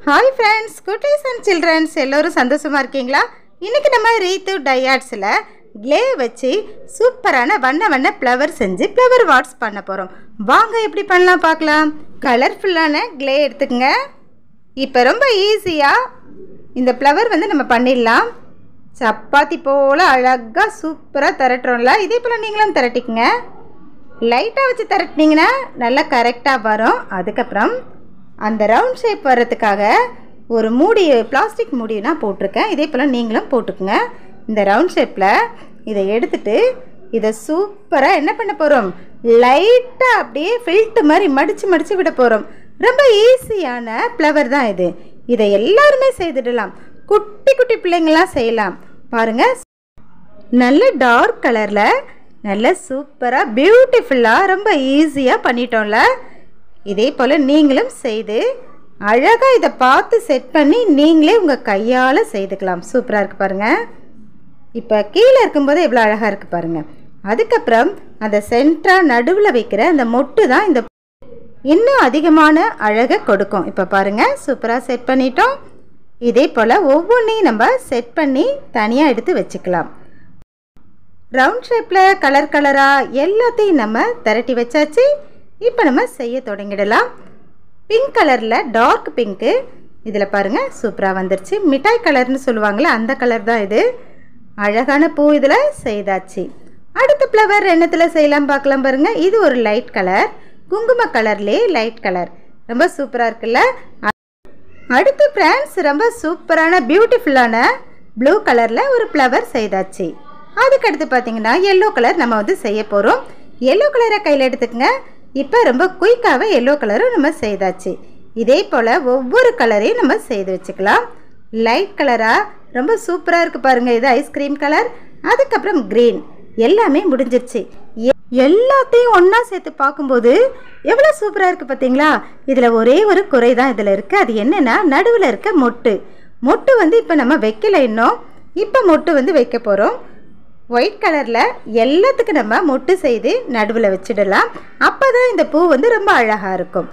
hi friends குட்டீஸ் and childrens எல்லோரும் சந்தோஷமாக இருக்கீங்களா இன்றைக்கி நம்ம ரீத்து டயாட்ஸில் க்ளே வச்சு சூப்பரான வண்ண வண்ண ஃப்ளவர் செஞ்சு ஃப்ளவர் வாட்ஸ் பண்ண போகிறோம் வாங்க எப்படி பண்ணலாம் பார்க்கலாம் கலர்ஃபுல்லான க்ளே எடுத்துக்கங்க இப்போ ரொம்ப ஈஸியாக இந்த ஃப்ளவர் வந்து நம்ம பண்ணிடலாம் சப்பாத்தி போல் அழகாக சூப்பராக திரட்டுறோம்ல இதே போல் நீங்களும் திரட்டிக்குங்க லைட்டாக வச்சு திரட்டினீங்கன்னா நல்லா கரெக்டாக வரும் அதுக்கப்புறம் அந்த ரவுண்ட் ஷேப் வர்றதுக்காக ஒரு மூடி பிளாஸ்டிக் மூடி நான் போட்டிருக்கேன் இதே போல் நீங்களும் போட்டுக்குங்க இந்த ரவுண்ட் ஷேப்பில் இதை எடுத்துட்டு இதை சூப்பராக என்ன பண்ண போகிறோம் லைட்டாக அப்படியே ஃபில்ட்டு மாதிரி மடித்து மடித்து விட போகிறோம் ரொம்ப ஈஸியான ஃப்ளவர் தான் இது இதை எல்லாருமே செய்துடலாம் குட்டி குட்டி பிள்ளைங்களாம் செய்யலாம் பாருங்கள் நல்ல டார்க் கலரில் நல்ல சூப்பராக பியூட்டிஃபுல்லாக ரொம்ப ஈஸியாக பண்ணிட்டோம்ல இதே போல் நீங்களும் செய்து அழகாக இதை பார்த்து செட் பண்ணி நீங்களே உங்கள் கையால் செய்துக்கலாம் சூப்பராக இருக்குது பாருங்கள் இப்போ கீழே இருக்கும்போது எவ்வளோ அழகாக இருக்குது பாருங்கள் அதுக்கப்புறம் அந்த சென்டராக நடுவில் வைக்கிற அந்த மொட்டு தான் இந்த இன்னும் அதிகமான அழகை கொடுக்கும் இப்போ பாருங்கள் சூப்பராக செட் பண்ணிட்டோம் இதே போல் ஒவ்வொன்றையும் நம்ம செட் பண்ணி தனியாக எடுத்து வச்சுக்கலாம் ரவுண்ட் ஷேப்பில் கலர் கலராக எல்லாத்தையும் நம்ம திரட்டி வச்சாச்சு இப்போ நம்ம செய்ய தொடங்கிடலாம் பிங்க் கலரில் டார்க் பிங்க்கு இதில் பாருங்கள் சூப்பராக வந்துருச்சு மிட்டாய் கலர்னு சொல்லுவாங்களே அந்த கலர் தான் இது அழகான பூ இதில் செய்தாச்சு அடுத்த ஃப்ளவர் எண்ணத்தில் செய்யலாம் பார்க்கலாம் பாருங்கள் இது ஒரு லைட் கலர் குங்கும கலர்லேயே லைட் கலர் ரொம்ப சூப்பராக இருக்குல்ல அடுத்து ஃப்ரெண்ட்ஸ் ரொம்ப சூப்பரான பியூட்டிஃபுல்லான ப்ளூ கலரில் ஒரு ஃப்ளவர் செய்தாச்சு அதுக்கடுத்து பார்த்தீங்கன்னா எல்லோ கலர் நம்ம வந்து செய்ய போகிறோம் எல்லோ கலரை கையில் எடுத்துக்கங்க இப்போ ரொம்ப குயிக்காகவே எல்லோ கலரும் நம்ம செய்தாச்சு இதே போல் ஒவ்வொரு கலரையும் நம்ம செய்து வச்சுக்கலாம் லைட் கலராக ரொம்ப சூப்பராக இருக்குது பாருங்கள் இது ஐஸ்கிரீம் கலர் அதுக்கப்புறம் க்ரீன் எல்லாமே முடிஞ்சிருச்சு எ- எல்லாத்தையும் ஒன்றா சேர்த்து பார்க்கும்போது எவ்வளோ சூப்பராக இருக்குது பார்த்தீங்களா இதில் ஒரே ஒரு குறை தான் இதில் இருக்குது அது என்னென்னா நடுவில் இருக்க மொட்டு மொட்டு வந்து இப்போ நம்ம வைக்கல இன்னும் இப்போ மொட்டு வந்து வைக்க போகிறோம் ஒயிட் கலரில் எல்லாத்துக்கும் நம்ம மொட்டு செய்து நடுவில் வச்சிடலாம் அப்போ தான் இந்த பூ வந்து ரொம்ப அழகாக இருக்கும்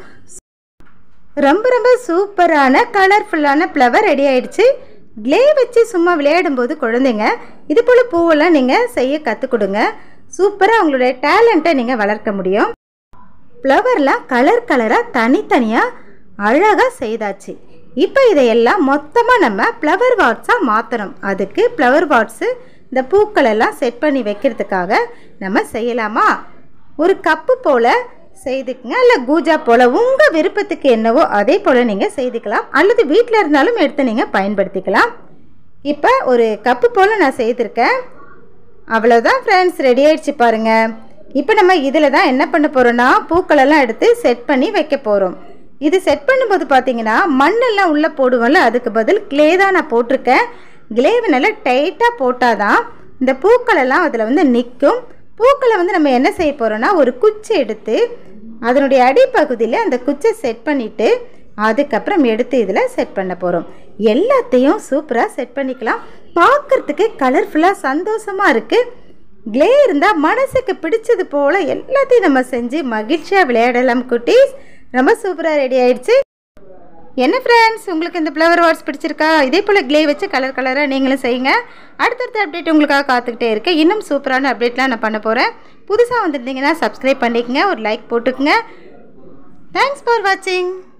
ரொம்ப ரொம்ப சூப்பரான கலர்ஃபுல்லான ஃப்ளவர் ரெடி ஆயிடுச்சு க்ளே வச்சு சும்மா விளையாடும்போது குழந்தைங்க இது போல் பூவெல்லாம் நீங்கள் செய்ய கற்றுக் கொடுங்க சூப்பராக உங்களுடைய டேலண்ட்டை நீங்கள் வளர்க்க முடியும் ஃப்ளவர்லாம் கலர் கலராக தனித்தனியாக அழகாக செய்தாச்சு இப்போ இதையெல்லாம் மொத்தமாக நம்ம ஃப்ளவர் வாட்ஸாக மாற்றணும் அதுக்கு ஃப்ளவர் வாட்ஸு இந்த பூக்கள் எல்லாம் செட் பண்ணி வைக்கிறதுக்காக நம்ம செய்யலாமா ஒரு கப்பு போல் செய்துக்குங்க இல்லை கூஜா போல் உங்கள் விருப்பத்துக்கு என்னவோ அதே போல் நீங்கள் செய்துக்கலாம் அல்லது வீட்டில் இருந்தாலும் எடுத்து நீங்கள் பயன்படுத்திக்கலாம் இப்போ ஒரு கப்பு போல் நான் செய்திருக்கேன் அவ்வளோதான் ஃப்ரெண்ட்ஸ் ரெடி ஆயிடுச்சு பாருங்க இப்போ நம்ம இதில் தான் என்ன பண்ண போகிறோன்னா பூக்களெல்லாம் எடுத்து செட் பண்ணி வைக்க போகிறோம் இது செட் பண்ணும்போது பார்த்தீங்கன்னா மண்ணெல்லாம் உள்ளே போடுவோம்ல அதுக்கு பதில் க்ளே தான் நான் போட்டிருக்கேன் க்ளேவை நல்லா டைட்டாக போட்டால் தான் இந்த பூக்களெல்லாம் அதில் வந்து நிற்கும் பூக்களை வந்து நம்ம என்ன செய்ய போகிறோன்னா ஒரு குச்சி எடுத்து அதனுடைய அடிப்பகுதியில் அந்த குச்சை செட் பண்ணிவிட்டு அதுக்கப்புறம் எடுத்து இதில் செட் பண்ண போகிறோம் எல்லாத்தையும் சூப்பராக செட் பண்ணிக்கலாம் பார்க்கறதுக்கு கலர்ஃபுல்லாக சந்தோஷமாக இருக்குது க்ளே இருந்தால் மனசுக்கு பிடிச்சது போல் எல்லாத்தையும் நம்ம செஞ்சு மகிழ்ச்சியாக விளையாடலாம் குட்டீஸ் ரொம்ப சூப்பராக ரெடி ஆயிடுச்சு என்ன ஃப்ரெண்ட்ஸ் உங்களுக்கு இந்த ஃப்ளவர் வாட்ஸ் பிடிச்சிருக்கா இதே போல் க்ளே வச்சு கலர் கலராக நீங்களும் செய்யுங்க அடுத்தடுத்த அப்டேட் உங்களுக்காக காத்துக்கிட்டே இருக்கேன் இன்னும் சூப்பரான அப்டேட்லாம் நான் பண்ண போகிறேன் புதுசாக வந்திருந்தீங்கன்னா சப்ஸ்கிரைப் பண்ணிக்கங்க ஒரு லைக் போட்டுக்குங்க தேங்க்ஸ் ஃபார் வாட்சிங்